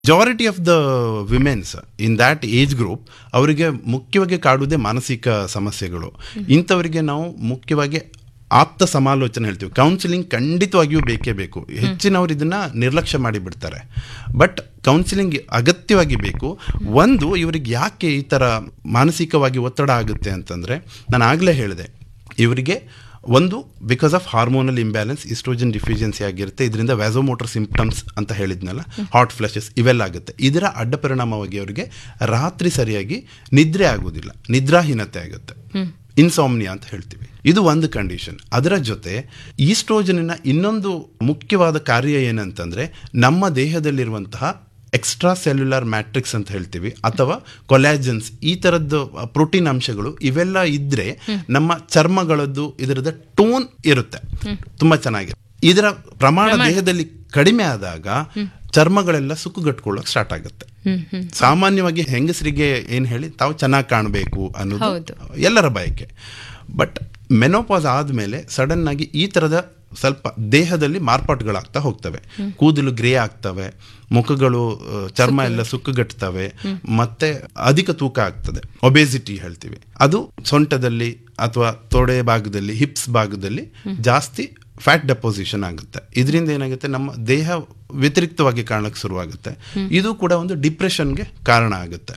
ಜಾರಿಟಿ of the womens in that age group ಅವರಿಗೆ ಮುಖ್ಯವಾಗಿ ಕಾಡುವುದೇ ಮಾನಸಿಕ ಸಮಸ್ಯೆಗಳು ಇಂಥವರಿಗೆ ನಾವು ಮುಖ್ಯವಾಗಿ ಆಪ್ತ ಸಮಾಲೋಚನೆ ಹೇಳ್ತೀವಿ ಕೌನ್ಸಿಲಿಂಗ್ ಖಂಡಿತವಾಗಿಯೂ ಬೇಕೇ ಬೇಕು ಹೆಚ್ಚಿನವರು ಇದನ್ನ ನಿರ್ಲಕ್ಷ್ಯ ಮಾಡಿಬಿಡ್ತಾರೆ ಬಟ್ ಕೌನ್ಸಿಲಿಂಗ್ ಅಗತ್ಯವಾಗಿ ಬೇಕು ಒಂದು ಇವರಿಗೆ ಯಾಕೆ ಈ ಥರ ಮಾನಸಿಕವಾಗಿ ಒತ್ತಡ ಆಗುತ್ತೆ ಅಂತಂದರೆ ನಾನು ಆಗಲೇ ಹೇಳಿದೆ ಇವರಿಗೆ ಒಂದು because of hormonal imbalance estrogen deficiency ಆಗಿರುತ್ತೆ ಇದರಿಂದ ವ್ಯಾಸೋಮೋಟರ್ ಸಿಂಪ್ಟಮ್ಸ್ ಅಂತ ಹೇಳಿದ್ನಲ್ಲ ಹಾಟ್ ಫ್ಲಶಸ್ ಇವೆಲ್ಲ ಆಗುತ್ತೆ ಇದರ ಅಡ್ಡ ಪರಿಣಾಮವಾಗಿ ಅವರಿಗೆ ರಾತ್ರಿ ಸರಿಯಾಗಿ ನಿದ್ರೆ ಆಗೋದಿಲ್ಲ ನಿದ್ರಾಹೀನತೆ ಆಗುತ್ತೆ ಇನ್ಸಾಮ್ನಿಯಾ ಅಂತ ಹೇಳ್ತೀವಿ ಇದು ಒಂದು ಕಂಡೀಷನ್ ಅದರ ಜೊತೆ ಈಸ್ಟ್ರೋಜನಿನ ಇನ್ನೊಂದು ಮುಖ್ಯವಾದ ಕಾರ್ಯ ಏನಂತಂದ್ರೆ ನಮ್ಮ ದೇಹದಲ್ಲಿರುವಂತಹ ಎಕ್ಸ್ಟ್ರಾ ಸೆಲ್ಯುಲರ್ ಮ್ಯಾಟ್ರಿಕ್ಸ್ ಅಂತ ಹೇಳ್ತೀವಿ ಅಥವಾ ಕೊಲ್ಯಾಜನ್ಸ್ ಈ ಥರದ್ದು ಪ್ರೋಟೀನ್ ಅಂಶಗಳು ಇವೆಲ್ಲ ಇದ್ರೆ ನಮ್ಮ ಚರ್ಮಗಳದ್ದು ಇದರದ ಟೋನ್ ಇರುತ್ತೆ ತುಂಬಾ ಚೆನ್ನಾಗಿ ಇದರ ಪ್ರಮಾಣ ದೇಹದಲ್ಲಿ ಕಡಿಮೆ ಆದಾಗ ಚರ್ಮಗಳೆಲ್ಲ ಸುಕ್ಕುಗಟ್ಕೊಳ್ಳೋಕೆ ಸ್ಟಾರ್ಟ್ ಆಗುತ್ತೆ ಸಾಮಾನ್ಯವಾಗಿ ಹೆಂಗಸರಿಗೆ ಏನ್ ಹೇಳಿ ತಾವು ಚೆನ್ನಾಗಿ ಕಾಣಬೇಕು ಅನ್ನೋದು ಎಲ್ಲರ ಬಯಕೆ ಬಟ್ ಮೆನೋಪಾಸ್ ಆದಮೇಲೆ ಸಡನ್ ಆಗಿ ಈ ಥರದ ಸ್ವಲ್ಪ ದೇಹದಲ್ಲಿ ಮಾರ್ಪಾಟುಗಳಾಗ್ತಾ ಹೋಗ್ತವೆ ಕೂದಲು ಗ್ರೇ ಆಗ್ತವೆ ಮುಖಗಳು ಚರ್ಮ ಎಲ್ಲ ಸುಕ್ಕುಗಟ್ತವೆ ಮತ್ತೆ ಅಧಿಕ ತೂಕ ಆಗ್ತದೆ ಒಬೇಸಿಟಿ ಹೇಳ್ತೀವಿ ಅದು ಸೊಂಟದಲ್ಲಿ ಅಥವಾ ತೊಡೆ ಭಾಗದಲ್ಲಿ ಹಿಪ್ಸ್ ಭಾಗದಲ್ಲಿ ಜಾಸ್ತಿ ಫ್ಯಾಟ್ ಡೆಪೋಸಿಷನ್ ಆಗುತ್ತೆ ಇದರಿಂದ ಏನಾಗುತ್ತೆ ನಮ್ಮ ದೇಹ ವ್ಯತಿರಿಕ್ತವಾಗಿ ಕಾಣಕ್ಕೆ ಶುರುವಾಗುತ್ತೆ ಇದು ಕೂಡ ಒಂದು ಡಿಪ್ರೆಷನ್ಗೆ ಕಾರಣ ಆಗುತ್ತೆ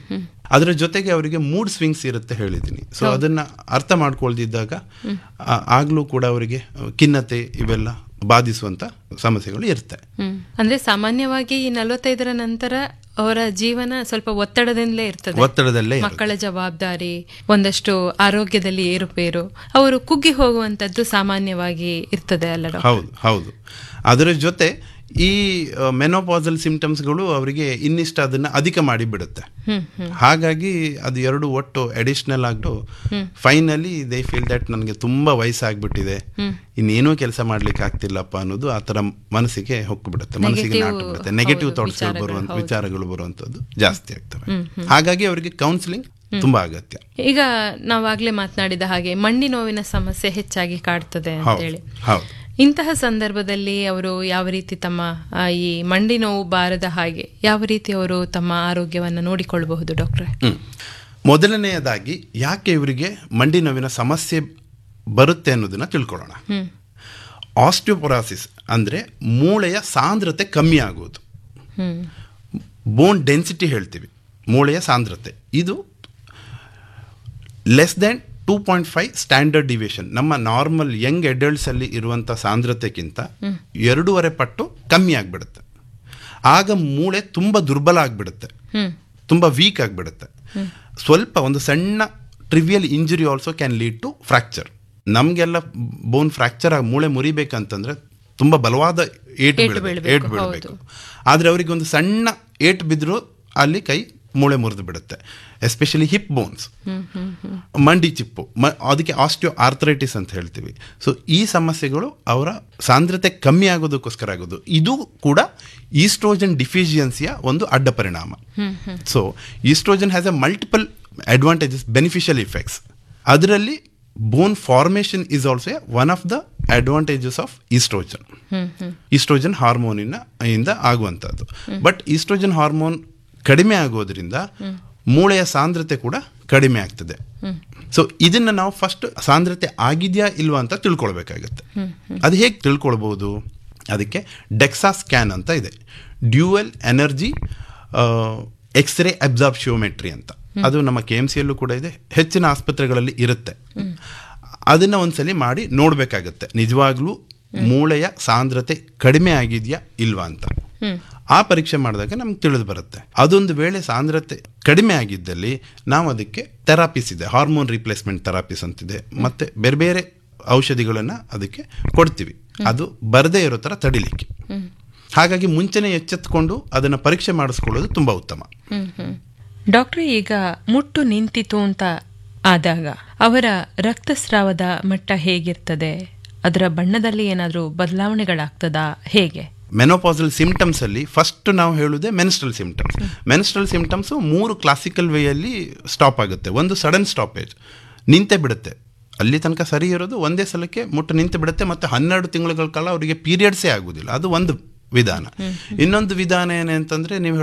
ಅದರ ಜೊತೆಗೆ ಅವರಿಗೆ ಮೂಡ್ ಸ್ವಿಂಗ್ಸ್ ಇರುತ್ತೆ ಹೇಳಿದ್ದೀನಿ ಸೊ ಅದನ್ನ ಅರ್ಥ ಮಾಡ್ಕೊಳ್ದಿದ್ದಾಗ ಆಗ್ಲೂ ಕೂಡ ಅವರಿಗೆ ಖಿನ್ನತೆ ಇವೆಲ್ಲ ಬಾಧಿಸುವಂತ ಸಮಸ್ಯೆಗಳು ಇರುತ್ತೆ ಅಂದ್ರೆ ಸಾಮಾನ್ಯವಾಗಿ ಈ ನಲವತ್ತೈದರ ನಂತರ ಅವರ ಜೀವನ ಸ್ವಲ್ಪ ಒತ್ತಡದಿಂದಲೇ ಇರ್ತದೆ ಒತ್ತಡದಲ್ಲೇ ಮಕ್ಕಳ ಜವಾಬ್ದಾರಿ ಒಂದಷ್ಟು ಆರೋಗ್ಯದಲ್ಲಿ ಏರುಪೇರು ಅವರು ಕುಗ್ಗಿ ಹೋಗುವಂತದ್ದು ಸಾಮಾನ್ಯವಾಗಿ ಇರ್ತದೆ ಅಲ್ಲ ಹೌದು ಹೌದು ಅದರ ಜೊತೆ ಈ ಮೆನೋಪಾಸಲ್ ಸಿಂಪ್ಟಮ್ಸ್ಗಳು ಅವರಿಗೆ ಇನ್ನಿಷ್ಟ ಅದನ್ನ ಅಧಿಕ ಮಾಡಿ ಬಿಡುತ್ತೆ ಹಾಗಾಗಿ ಅದು ಎರಡು ಒಟ್ಟು ಅಡಿಷನಲ್ ಆಗ್ದು ಫೈನಲಿ ದೇ ಫೀಲ್ ದಟ್ ನನಗೆ ತುಂಬಾ ವಯಸ್ಸಾಗ್ಬಿಟ್ಟಿದೆ ಇನ್ನೇನೂ ಕೆಲಸ ಮಾಡ್ಲಿಕ್ಕೆ ಆಗ್ತಿಲ್ಲಪ್ಪ ಅನ್ನೋದು ಆ ತರ ಮನಸ್ಸಿಗೆ ಹೊಕ್ಕು ಮನಸ್ಸಿಗೆ ನಾಟು ಬಿಡುತ್ತೆ ನೆಗೆಟಿವ್ ಥಾಟ್ಸ್ಗಳು ಬರುವಂತ ವಿಚಾರಗಳು ಬರುವಂತದ್ದು ಜಾಸ್ತಿ ಆಗ್ತವೆ ಹಾಗಾಗಿ ಅವರಿಗೆ ಕೌನ್ಸಿಲಿಂಗ್ ತುಂಬಾ ಅಗತ್ಯ ಈಗ ನಾವಾಗ್ಲೇ ಮಾತನಾಡಿದ ಹಾಗೆ ಮಂಡಿ ನೋವಿನ ಸಮಸ್ಯೆ ಹೆಚ್ಚಾಗಿ ಕಾಡ್ತದೆ ಅಂತ ಹೇಳಿ ಹೌದು ಇಂತಹ ಸಂದರ್ಭದಲ್ಲಿ ಅವರು ಯಾವ ರೀತಿ ತಮ್ಮ ಈ ಮಂಡಿ ನೋವು ಬಾರದ ಹಾಗೆ ಯಾವ ರೀತಿ ಅವರು ತಮ್ಮ ಆರೋಗ್ಯವನ್ನು ನೋಡಿಕೊಳ್ಳಬಹುದು ಡಾಕ್ಟ್ರೆ ಮೊದಲನೆಯದಾಗಿ ಯಾಕೆ ಇವರಿಗೆ ಮಂಡಿ ನೋವಿನ ಸಮಸ್ಯೆ ಬರುತ್ತೆ ಅನ್ನೋದನ್ನ ತಿಳ್ಕೊಳ್ಳೋಣ ಆಸ್ಟಿಯೋಪೊರಾಸಿಸ್ ಅಂದ್ರೆ ಮೂಳೆಯ ಸಾಂದ್ರತೆ ಕಮ್ಮಿ ಆಗೋದು ಬೋನ್ ಡೆನ್ಸಿಟಿ ಹೇಳ್ತೀವಿ ಮೂಳೆಯ ಸಾಂದ್ರತೆ ಇದು less than two point five standard division ನಮ್ಮ ನಾರ್ಮಲ್ ಯಂಗ್ ಅಡಲ್ಟ್ಸ್ ಅಲ್ಲಿ ಇರುವಂತ ಸಾಂದ್ರತೆಗಿಂತ ಎರಡೂವರೆ ಪಟ್ಟು ಕಮ್ಮಿ ಆಗ್ಬಿಡುತ್ತೆ ಆಗ ಮೂಳೆ ತುಂಬಾ ದುರ್ಬಲ ಆಗ್ಬಿಡುತ್ತೆ ತುಂಬಾ ವೀಕ್ ಆಗ್ಬಿಡುತ್ತೆ ಸ್ವಲ್ಪ ಒಂದು ಸಣ್ಣ trivial injury also can lead to fracture ನಮ್ಗೆಲ್ಲ ಬೋನ್ ಫ್ರಾಕ್ಚರ್ ಆಗಿ ಮೂಳೆ ಮುರಿಬೇಕಂತಂದ್ರೆ ತುಂಬಾ ಬಲವಾದ ಏಟು ಬೀಳಬೇಕು ಏಟು ಬೀಳಬೇಕು ಆದ್ರೆ ಅವರಿಗೆ ಒಂದು ಸಣ್ಣ ಏಟು ಬಿದ್ದರೂ ಅಲ್ಲಿ ಕೈ ಮೂಳೆ ಮುರಿದು ಬಿಡುತ್ತೆ ಎಸ್ಪೆಷಲಿ ಹಿಪ್ ಬೋನ್ಸ್ ಮಂಡಿ ಚಿಪ್ಪು ಅದಕ್ಕೆ ಆಸ್ಟಿಯೋ ಆರ್ಥರೈಟಿಸ್ ಅಂತ ಹೇಳ್ತೀವಿ ಸೊ ಈ ಸಮಸ್ಯೆಗಳು ಅವರ ಸಾಂದ್ರತೆ ಕಮ್ಮಿ ಆಗೋದಕ್ಕೋಸ್ಕರ ಆಗೋದು ಇದು ಕೂಡ ಈಸ್ಟ್ರೋಜನ್ ಡಿಫಿಷಿಯನ್ಸಿಯ ಒಂದು ಅಡ್ಡ ಪರಿಣಾಮ so estrogen has a multiple advantages beneficial effects ಅದರಲ್ಲಿ bone formation is also one of the advantages of estrogen estrogen ಹಾರ್ಮೋನಿನ ಇಂದ ಆಗುವಂಥದ್ದು ಬಟ್ ಈಸ್ಟ್ರೋಜನ್ ಹಾರ್ಮೋನ್ ಕಡಿಮೆ ಆಗೋದ್ರಿಂದ ಮೂಳೆಯ ಸಾಂದ್ರತೆ ಕೂಡ ಕಡಿಮೆ ಆಗ್ತದೆ ಸೊ ಇದನ್ನ ನಾವು ಫಸ್ಟ್ ಸಾಂದ್ರತೆ ಆಗಿದೆಯಾ ಇಲ್ವಾ ಅಂತ ತಿಳ್ಕೊಳ್ಬೇಕಾಗತ್ತೆ ಅದು ಹೇಗೆ ತಿಳ್ಕೊಳ್ಬಹುದು ಅದಕ್ಕೆ ಡೆಕ್ಸಾ ಸ್ಕ್ಯಾನ್ ಅಂತ ಇದೆ ಡ್ಯೂಯಲ್ ಎನರ್ಜಿ ಎಕ್ಸ್ರೇ ಅಬ್ಸಾರ್ಬ್ಶಿಯೋಮೆಟ್ರಿ ಅಂತ ಅದು ನಮ್ಮ ಕೆ ಎಮ್ ಸಿಯಲ್ಲೂ ಕೂಡ ಇದೆ ಹೆಚ್ಚಿನ ಆಸ್ಪತ್ರೆಗಳಲ್ಲಿ ಇರುತ್ತೆ ಅದನ್ನ ಒಂದ್ಸಲಿ ಮಾಡಿ ನೋಡ್ಬೇಕಾಗತ್ತೆ ನಿಜವಾಗ್ಲೂ ಮೂಳೆಯ ಸಾಂದ್ರತೆ ಕಡಿಮೆ ಆಗಿದೆಯಾ ಇಲ್ವಾ ಅಂತ ಆ ಪರೀಕ್ಷೆ ಮಾಡಿದಾಗ ನಮ್ಗೆ ತಿಳಿದು ಬರುತ್ತೆ ಅದೊಂದು ವೇಳೆ ಸಾಂದ್ರತೆ ಕಡಿಮೆ ಆಗಿದ್ದಲ್ಲಿ ನಾವು ಅದಕ್ಕೆ ಥೆರಾಪಿಸ್ ಇದೆ ಹಾರ್ಮೋನ್ ರಿಪ್ಲೇಸ್ಮೆಂಟ್ ಥೆರಾಪಿಸ್ ಅಂತಿದೆ ಮತ್ತೆ ಬೇರೆ ಬೇರೆ ಔಷಧಿಗಳನ್ನ ಅದಕ್ಕೆ ಕೊಡ್ತೀವಿ ಅದು ಬರದೇ ಇರೋ ತರ ತಡಿಲಿಕ್ಕೆ ಹಾಗಾಗಿ ಮುಂಚೆನೆ ಎಚ್ಚೆತ್ಕೊಂಡು ಅದನ್ನ ಪರೀಕ್ಷೆ ಮಾಡಿಸ್ಕೊಳ್ಳೋದು ತುಂಬಾ ಉತ್ತಮ ಡಾಕ್ಟ್ರೆ ಈಗ ಮುಟ್ಟು ನಿಂತಿತು ಅಂತ ಆದಾಗ ಅವರ ರಕ್ತಸ್ರಾವದ ಮಟ್ಟ ಹೇಗಿರ್ತದೆ ಅದರ ಬಣ್ಣದಲ್ಲಿ ಏನಾದರೂ ಬದಲಾವಣೆಗಳಾಗ್ತದಾ ಹೇಗೆ ಮೆನೋಪಾಸಲ್ ಸಿಂಪ್ಟಮ್ಸ್ ಅಲ್ಲಿ ಫಸ್ಟ್ ನಾವು ಹೇಳುವುದೇ ಮೆನ್ಸ್ಟ್ರಲ್ ಸಿಂಪ್ಟಮ್ಸ್ ಮೆನ್ಸ್ಟ್ರಲ್ ಸಿಂಪ್ಟಮ್ಸ್ ಮೂರು ಕ್ಲಾಸಿಕಲ್ ವೇಯಲ್ಲಿ ಸ್ಟಾಪ್ ಆಗುತ್ತೆ ಒಂದು ಸಡನ್ ಸ್ಟಾಪೇಜ್ ನಿಂತೆ ಬಿಡುತ್ತೆ ಅಲ್ಲಿ ತನಕ ಸರಿ ಇರೋದು ಒಂದೇ ಸಲಕ್ಕೆ ಮುಟ್ಟು ನಿಂತು ಬಿಡುತ್ತೆ ಮತ್ತೆ ಹನ್ನೆರಡು ತಿಂಗಳುಗಳ ಕಾಲ ಅವರಿಗೆ ಪೀರಿಯಡ್ಸೇ ಆಗುದಿಲ್ಲ ಅದು ಒಂದು ವಿಧಾನ ಇನ್ನೊಂದು ವಿಧಾನ ಏನಂತಂದ್ರೆ ನೀವು